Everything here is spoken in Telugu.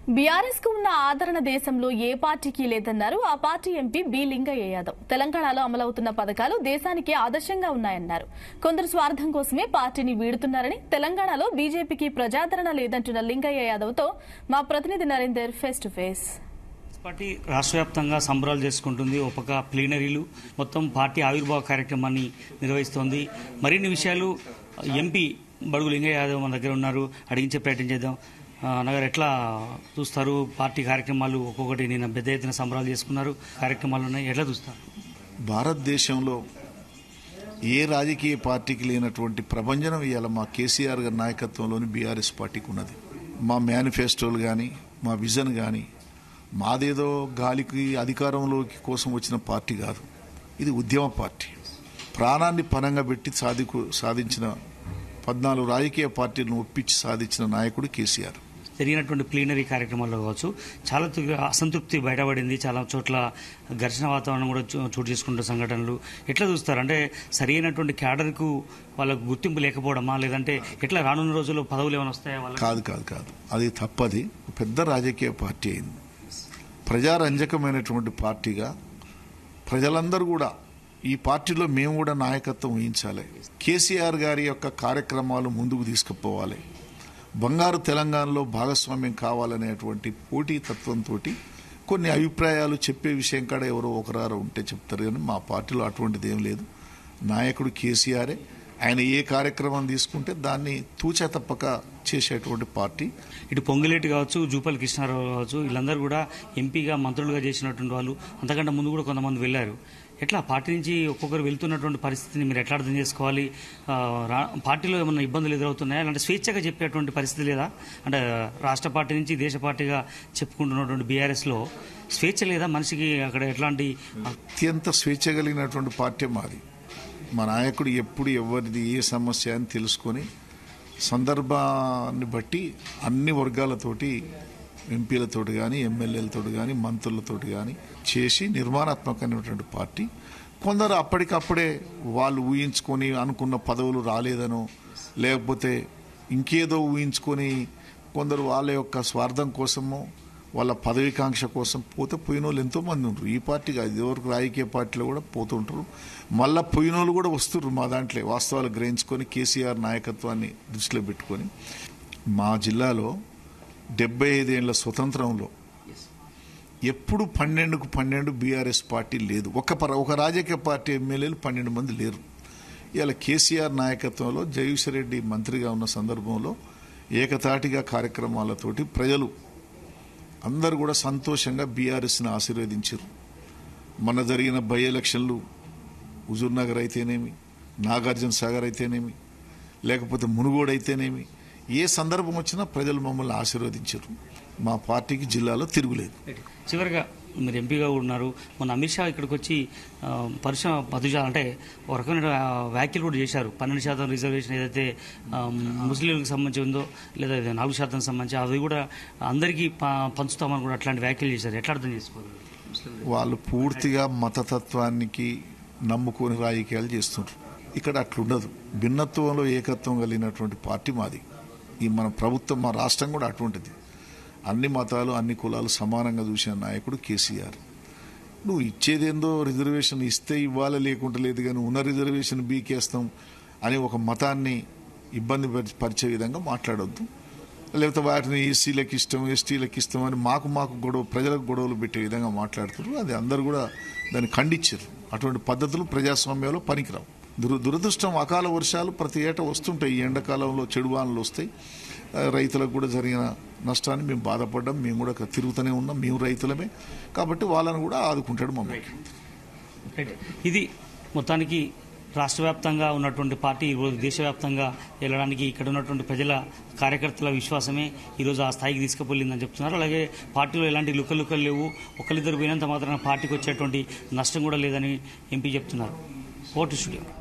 బీఆర్ఎస్ కు ఉన్న ఆదరణ దేశంలో ఏ పార్టీకి లేదన్నారు ఆ party MP B Lingaiah Yadav తెలంగాణలో అమలవుతున్న పథకాలు దేశానికి ఆదర్శంగా ఉన్నాయన్నారు కొందరు స్వార్థం కోసమే పార్టీని వీడుతున్నారని తెలంగాణలో బీజేపీకి ప్రజాదరణ లేదంటున్న లింగయ్య యాదవ్ తో మా ప్రతినిధి Narender face to face party రాష్ట్ర వ్యాప్తంగా సంబరాలు చేసుకుంటుంది ఒక పక్క ప్లీనరీలు మొత్తం పార్టీ ఆవిర్భావ కార్యక్రమాన్ని నిర్వహిస్తోంది మరిన్ని విషయాలు ఎంపీ బడుగు లింగయ్య యాదవ్ మన దగ్గర ఉన్నారు అడిగించే ప్రయత్నం చేద్దాం ఆ, అన్నగారు ఎట్లా చూస్తారు పార్టీ కార్యక్రమాలు ఒక్కొక్కటి నేను పెద్ద ఎత్తున సంబరాలు చేసుకున్నారు కార్యక్రమాలు ఉన్నాయి ఎట్లా చూస్తారు భారతదేశంలో ఏ రాజకీయ పార్టీకి లేనటువంటి ప్రభంజనం ఇవాళ మా కేసీఆర్ గారి నాయకత్వంలోని బీఆర్ఎస్ పార్టీకి ఉన్నది మా మేనిఫెస్టోలు కానీ మా విజన్ కానీ మాదేదో గాలికి అధికారంలోకి కోసం వచ్చిన పార్టీ కాదు ఇది ఉద్యమ పార్టీ ప్రాణాన్ని పనంగా పెట్టి సాధికు సాధించిన పద్నాలుగు రాజకీయ పార్టీలను ఒప్పించి సాధించిన నాయకుడు కేసీఆర్ జరిగినటువంటి ప్లీనరీ కార్యక్రమాల్లో కావచ్చు చాలా తు- అసంతృప్తి బయటపడింది చాలా చోట్ల ఘర్షణ వాతావరణం కూడా చో- చోటు చేసుకుంటున్న సంఘటనలు ఎట్లా చూస్తారు అంటే సరైనటువంటి క్యాడర్కు వాళ్ళకు గుర్తింపు లేకపోవడమా లేదంటే ఎట్లా రానున్న రోజుల్లో పదవులు ఏమైనా వస్తాయా వాళ్ళకి కాదు కాదు కాదు అది తప్పది పెద్ద రాజకీయ పార్టీ అయింది ప్రజారంజకమైనటువంటి పార్టీగా ప్రజలందరూ కూడా ఈ పార్టీలో మేము కూడా నాయకత్వం వహించాలి కేసీఆర్ గారి యొక్క కార్యక్రమాలు ముందుకు తీసుకుపోవాలి బంగారు తెలంగాణలో భాగస్వామ్యం కావాలనేటువంటి పోటీతత్వంతో కొన్ని అభిప్రాయాలు చెప్పే విషయం కాడ ఎవరో ఒకరారు ఉంటే చెప్తారు కానీ మా పార్టీలో అటువంటిది ఏం లేదు నాయకుడు కేసీఆరే ఆయన ఏ కార్యక్రమం తీసుకుంటే దాన్ని తూచా తప్పక చేసేటువంటి పార్టీ ఇటు పొంగిలేటి కావచ్చు జూపల్లి కృష్ణారావు కావచ్చు వీళ్ళందరూ కూడా ఎంపీగా మంత్రులుగా చేసినటువంటి వాళ్ళు అంతకంటే ముందు కూడా కొంతమంది వెళ్ళారు ఎట్లా పార్టీ నుంచి ఒక్కొక్కరు వెళ్తున్నటువంటి పరిస్థితిని మీరు ఎట్లా అర్థం చేసుకోవాలి ఆ, రా- పార్టీలో ఏమైనా ఇబ్బందులు ఎదురవుతున్నాయా అంటే స్వేచ్ఛగా చెప్పేటువంటి పరిస్థితి లేదా అంటే రాష్ట్ర పార్టీ నుంచి దేశ పార్టీగా చెప్పుకుంటున్నటువంటి బీఆర్ఎస్లో స్వేచ్ఛ లేదా మనిషికి అక్కడ ఎట్లాంటి అత్యంత స్వేచ్ఛ కలిగినటువంటి పార్టీ మాది మా నాయకుడు ఎప్పుడు ఎవరిది ఏ సమస్య అని తెలుసుకొని సందర్భాన్ని బట్టి అన్ని వర్గాలతోటి ఎంపీలతోటి కానీ ఎమ్మెల్యేలతోటి కానీ మంత్రులతోటి కానీ చేసి నిర్మాణాత్మకమైనటువంటి పార్టీ కొందరు అప్పటికప్పుడే వాళ్ళు ఊహించుకొని అనుకున్న పదవులు రాలేదనో లేకపోతే ఇంకేదో ఊహించుకొని కొందరు వాళ్ళ యొక్క స్వార్థం కోసమో వాళ్ళ పదవికాంక్ష కోసం పోతే పోయిన వాళ్ళు ఎంతో మంది ఉంటారు ఈ పార్టీ కాదు ఇదివరకు రాజకీయ పార్టీలో కూడా పోతుంటారు మళ్ళా పోయిన వాళ్ళు కూడా వస్తున్నారు మా దాంట్లో వాస్తవాలు గ్రహించుకొని కేసీఆర్ నాయకత్వాన్ని దృష్టిలో పెట్టుకొని మా జిల్లాలో డెబ్బై ఐదేళ్ల స్వతంత్రంలో ఎప్పుడు పన్నెండుకు పన్నెండు బీఆర్ఎస్ పార్టీ లేదు ఒక పర ఒక రాజకీయ పార్టీ ఎమ్మెల్యేలు పన్నెండు మంది లేరు ఇవాళ కేసీఆర్ నాయకత్వంలో జగదీశ్వరరెడ్డి మంత్రిగా ఉన్న సందర్భంలో ఏకతాటిగా కార్యక్రమాలతోటి ప్రజలు అందరూ కూడా సంతోషంగా బీఆర్ఎస్ని ఆశీర్వదించారు మొన్న జరిగిన బై ఎలక్షన్లు హుజూర్ నగర్ అయితేనేమి నాగార్జున సాగర్ అయితేనేమి లేకపోతే మునుగోడు అయితేనేమి ఏ సందర్భం వచ్చినా ప్రజలు మమ్మల్ని ఆశీర్వదించారు మా పార్టీకి జిల్లాలో తిరుగులేదు చివరిగా మీరు ఎంపీగా కూడా ఉన్నారు మొన్న అమిత్ షా ఇక్కడికి వచ్చి ఆ, పరిశ్రమ పదుజా అంటే ఒక రకమైన ఆ, వ్యాఖ్యలు కూడా చేశారు పన్నెండు శాతం రిజర్వేషన్ ఏదైతే ఆ, ముస్లింలకు సంబంధించి ఉందో లేదా ఇది నాలుగు శాతం సంబంధించి అది కూడా అందరికీ ప- పంచుతామని కూడా అట్లాంటి వ్యాఖ్యలు చేశారు ఎట్లా అర్థం చేసుకోవాలి వాళ్ళు పూర్తిగా మతతత్వానికి నమ్ముకొని రాజకీయాలు చేస్తుంటారు ఇక్కడ అట్లుండదు భిన్నత్వంలో ఏకత్వం కలిగినటువంటి పార్టీ మాది ఈ మన ప్రభుత్వం మా రాష్ట్రం కూడా అటువంటిది అన్ని మతాలు అన్ని కులాలు సమానంగా చూసిన నాయకుడు కేసీఆర్ నువ్వు ఇచ్చేదేందో రిజర్వేషన్ ఇస్తే ఇవ్వాలి లేకుండా లేదు కానీ ఉన్న రిజర్వేషన్ బీకేస్తాం అని ఒక మతాన్ని ఇబ్బంది పరి- పరిచే విధంగా మాట్లాడొద్దు లేకపోతే వాటిని ఎస్సీలకు ఇష్టం ఎస్టీలకు ఇష్టం అని మాకు మాకు గొడవ ప్రజలకు గొడవలు పెట్టే విధంగా మాట్లాడుతారు అది అందరు కూడా దాన్ని ఖండించారు అటువంటి పద్ధతులు ప్రజాస్వామ్యంలో పనికిరావు దుర దురదృష్టం అకాల వర్షాలు ప్రతి ఏటా వస్తుంటాయి ఈ ఎండాకాలంలో చెడు వానలు వస్తాయి ఆ, రైతులకు కూడా జరిగిన నష్టాన్ని మేము బాధపడ్డాం మేము కూడా తిరుగుతూనే ఉన్నాం మేము రైతులమే కాబట్టి వాళ్ళని కూడా ఆదుకుంటాడు మమ్మల్ని రైట్. ఇది మొత్తానికి రాష్ట్ర వ్యాప్తంగా ఉన్నటువంటి పార్టీ ఈరోజు దేశవ్యాప్తంగా వెళ్ళడానికి ఇక్కడ ఉన్నటువంటి ప్రజల కార్యకర్తల విశ్వాసమే ఈరోజు ఆ స్థాయికి తీసుకుపోయిందని చెప్తున్నారు అలాగే పార్టీలో ఎలాంటి లుక్కలు లుక్కలు లేవు ఒకరిద్దరు పోయినంత మాత్రాన పార్టీకి వచ్చేటువంటి నష్టం కూడా లేదని ఎంపీ చెప్తున్నారు ఓటు స్టూడియో